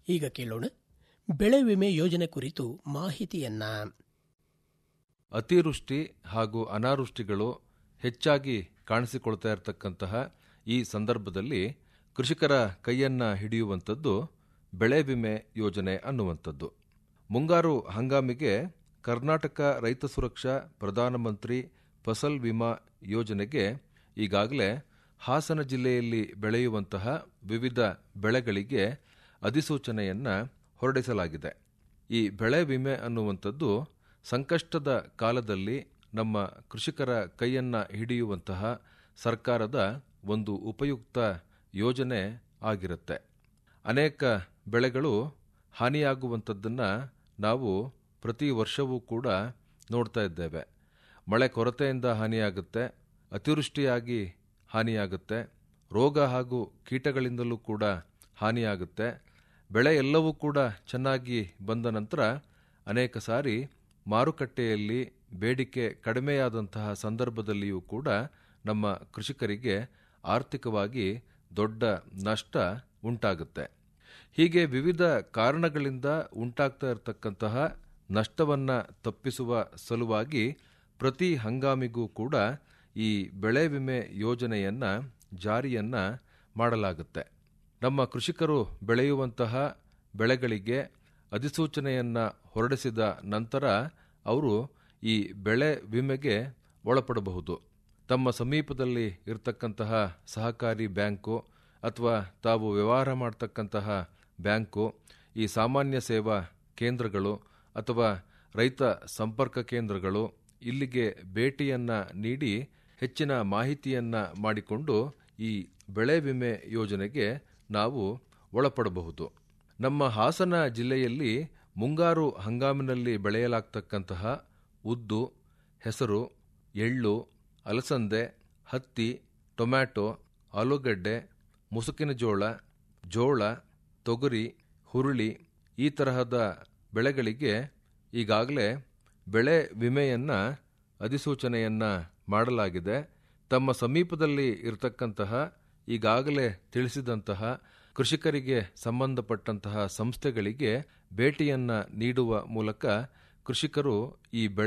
ಈಗ ಕೇಳೋಣ ಬೆಳೆ ವಿಮೆ ಯೋಜನೆ ಕುರಿತು ಮಾಹಿತಿಯನ್ನ ಅತಿವೃಷ್ಟಿ ಹಾಗೂ ಅನಾವೃಷ್ಟಿಗಳು ಹೆಚ್ಚಾಗಿ ಕಾಣಿಸಿಕೊಳ್ತಾ ಇರತಕ್ಕಂತಹ ಈ ಸಂದರ್ಭದಲ್ಲಿ ಕೃಷಿಕರ ಕೈಯನ್ನ ಹಿಡಿಯುವಂಥದ್ದು ಬೆಳೆ ವಿಮೆ ಯೋಜನೆ ಅನ್ನುವಂಥದ್ದು ಮುಂಗಾರು ಹಂಗಾಮಿಗೆ ಕರ್ನಾಟಕ ರೈತ ಸುರಕ್ಷಾ ಪ್ರಧಾನಮಂತ್ರಿ ಫಸಲ್ ವಿಮಾ ಯೋಜನೆಗೆ ಈಗಾಗಲೇ ಹಾಸನ ಜಿಲ್ಲೆಯಲ್ಲಿ ಬೆಳೆಯುವಂತಹ ವಿವಿಧ ಬೆಳೆಗಳಿಗೆ ಅಧಿಸೂಚನೆಯನ್ನ ಹೊರಡಿಸಲಾಗಿದೆ ಈ ಬೆಳೆ ವಿಮೆ ಅನ್ನುವಂಥದ್ದು ಸಂಕಷ್ಟದ ಕಾಲದಲ್ಲಿ ನಮ್ಮ ಕೃಷಿಕರ ಕೈಯನ್ನ ಹಿಡಿಯುವಂತಹ ಸರ್ಕಾರದ ಒಂದು ಉಪಯುಕ್ತ ಯೋಜನೆ ಆಗಿರುತ್ತೆ ಅನೇಕ ಬೆಳೆಗಳು ಹಾನಿಯಾಗುವಂಥದ್ದನ್ನು ನಾವು ಪ್ರತಿ ವರ್ಷವೂ ಕೂಡ ನೋಡ್ತಾ ಇದ್ದೇವೆ ಮಳೆ ಕೊರತೆಯಿಂದ ಹಾನಿಯಾಗುತ್ತೆ ಅತಿವೃಷ್ಟಿಯಾಗಿ ಹಾನಿಯಾಗುತ್ತೆ ರೋಗ ಹಾಗೂ ಕೀಟಗಳಿಂದಲೂ ಕೂಡ ಹಾನಿಯಾಗುತ್ತೆ ಬೆಳೆ ಎಲ್ಲವೂ ಕೂಡ ಚೆನ್ನಾಗಿ ಬಂದ ನಂತರ ಅನೇಕ ಸಾರಿ ಮಾರುಕಟ್ಟೆಯಲ್ಲಿ ಬೇಡಿಕೆ ಕಡಿಮೆಯಾದಂತಹ ಸಂದರ್ಭದಲ್ಲಿಯೂ ಕೂಡ ನಮ್ಮ ಕೃಷಿಕರಿಗೆ ಆರ್ಥಿಕವಾಗಿ ದೊಡ್ಡ ನಷ್ಟ ಉಂಟಾಗುತ್ತೆ ಹೀಗೆ ವಿವಿಧ ಕಾರಣಗಳಿಂದ ಉಂಟಾಗ್ತಾ ಇರತಕ್ಕಂತಹ ನಷ್ಟವನ್ನ ತಪ್ಪಿಸುವ ಸಲುವಾಗಿ ಪ್ರತಿ ಹಂಗಾಮಿಗೂ ಕೂಡ ಈ ಬೆಳೆ ವಿಮೆ ಯೋಜನೆಯನ್ನ ಜಾರಿಯನ್ನ ಮಾಡಲಾಗುತ್ತೆ ನಮ್ಮ ಕೃಷಿಕರು ಬೆಳೆಯುವಂತಹ ಬೆಳೆಗಳಿಗೆ ಅಧಿಸೂಚನೆಯನ್ನ ಹೊರಡಿಸಿದ ನಂತರ ಅವರು ಈ ಬೆಳೆ ವಿಮೆಗೆ ಒಳಪಡಬಹುದು ತಮ್ಮ ಸಮೀಪದಲ್ಲಿ ಇರತಕ್ಕಂತಹ ಸಹಕಾರಿ ಬ್ಯಾಂಕು ಅಥವಾ ತಾವು ವ್ಯವಹಾರ ಮಾಡ್ತಕ್ಕಂತಹ ಬ್ಯಾಂಕು ಈ ಸಾಮಾನ್ಯ ಸೇವಾ ಕೇಂದ್ರಗಳು ಅಥವಾ ರೈತ ಸಂಪರ್ಕ ಕೇಂದ್ರಗಳು ಇಲ್ಲಿಗೆ ಭೇಟಿಯನ್ನ ನೀಡಿ ಹೆಚ್ಚಿನ ಮಾಹಿತಿಯನ್ನ ಮಾಡಿಕೊಂಡು ಈ ಬೆಳೆ ವಿಮೆ ಯೋಜನೆಗೆ ನಾವು ಒಳಪಡಬಹುದು ನಮ್ಮ ಹಾಸನ ಜಿಲ್ಲೆಯಲ್ಲಿ ಮುಂಗಾರು ಹಂಗಾಮಿನಲ್ಲಿ ಬೆಳೆಯಲಾಗ್ತಕ್ಕಂತಹ ಉದ್ದು ಹೆಸರು ಎಳ್ಳು ಅಲಸಂದೆ ಹತ್ತಿ ಟೊಮ್ಯಾಟೊ ಆಲೂಗಡ್ಡೆ ಮುಸುಕಿನ ಜೋಳ ಜೋಳ ತೊಗರಿ ಹುರುಳಿ ಈ ತರಹದ ಬೆಳೆಗಳಿಗೆ ಈಗಾಗಲೇ ಬೆಳೆ ವಿಮೆಯನ್ನ ಅಧಿಸೂಚನೆಯನ್ನ ಮಾಡಲಾಗಿದೆ ತಮ್ಮ ಸಮೀಪದಲ್ಲಿ ಇರತಕ್ಕಂತಹ ಈಗಾಗಲೇ ತಿಳಿಸಿದಂತಹ ಕೃಷಿಕರಿಗೆ ಸಂಬಂಧಪಟ್ಟಂತಹ ಸಂಸ್ಥೆಗಳಿಗೆ ಭೇಟಿಯನ್ನ ನೀಡುವ ಮೂಲಕ ಕೃಷಿಕರು ಈ ಬೆಳೆ